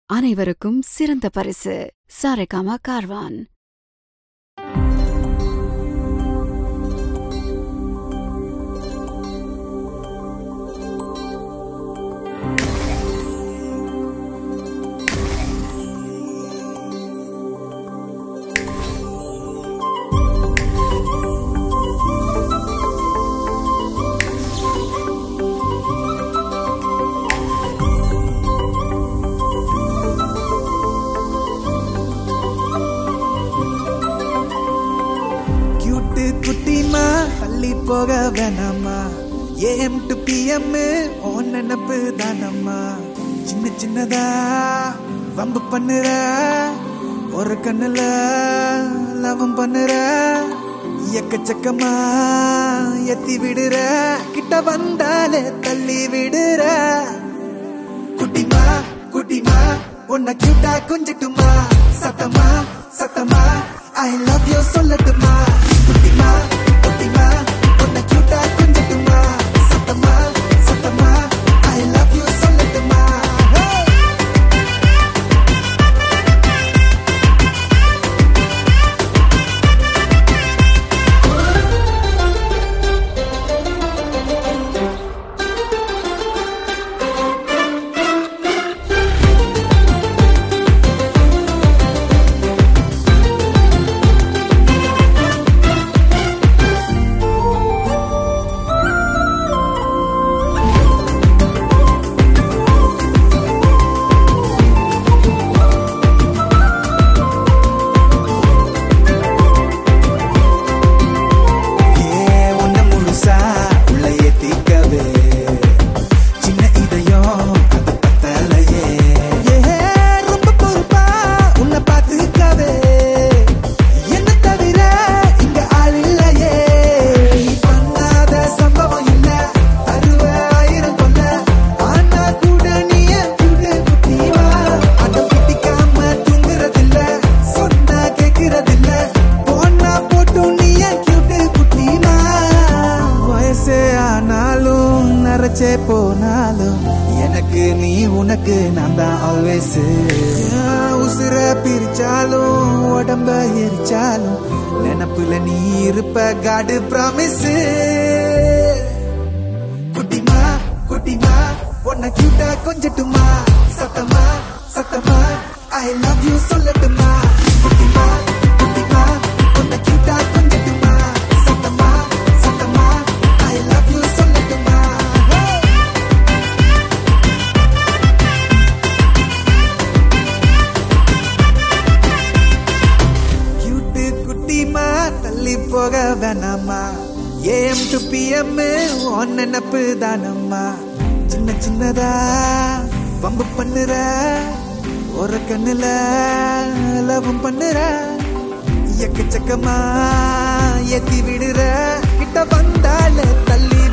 அனைவருக்கும் சிறந்த பரிசு சாரேகாமா கார்வான் கியூட்டு குட்டிமா தள்ளி போக வேணாமா ஏஎம் டு பிஎம் ஓ நினப்பு தானம்மா சின்ன சின்னதா வம்பு பண்ணுற ஒரு கண்ணுல லவம் பண்ணுற எக்கச்சக்கமா எத்தி விடுற கிட்ட வந்தாலே தள்ளி விடுற குட்டிமா குட்டிமா உன்னை கியூட்டா கொஞ்சட்டுமா சத்தமா சத்தமா ஐ லவ் யூ சொல்லட்டுமா குட்டிமா குட்டிமா உன்னை கியூட்டா கொஞ்சட்டுமா சத்தமா சத்தமா ஐ லவ் யூ சொல்லட்டுமா Hey! ஏ உன்னை முழுசா உள்ள ஏத்திக்கவே சின்ன இதயம் அது பத்தலையே ஏ ரொம்ப பொறுப்பா உன்னை பார்த்துக்கவே என்ன தவிர இங்க ஆள் இல்லையே நீ பண்ணாத சம்பவம் இல்ல அறுவ ஆயிரம் கொல்ல ஆனா கூட நீ என் கூட குட்டிவா அடம் பிடிக்காம தூங்குறதில்ல சொன்னா கேக்குறதில்ல போனா போட்டும் நீ என் கியூட்டு குட்டிமா வயசே ஆனாலும் நரைச்சே போனாலும் எனக்கு நீ உனக்கு நான் தான் ஆல்வேஸ் உசுர பிரிச்சாலும் உடம்ப எரிச்சாலும் நினப்புல நீ இருப்ப காடு ப்ராமிஸ் குட்டிமா குட்டிமா உன்னை கியூட்டா கொஞ்சட்டுமா சத்தமா சத்தமா ஐ லவ் யூ சொல்லட்டுமா குட்டிமா குட்டிமா உன்னை கியூட்டா கொஞ்சட்டுமா சத்தமா சத்தமா ஐ லவ் யூ சொல்லட்டுமா Hey! கியூட்டு குட்டிமா தள்ளி போக வேணாமா ஏஎம் டு பிஎம் ஒன் நினப்பு தானம்மா சின்ன சின்னதா வம்பு பண்ணுற ஒரு கண்ணுல லவம் பண்ணுற எக்கச்சக்கமா ஏத்தி விடுற கிட்ட வந்தால தள்ளி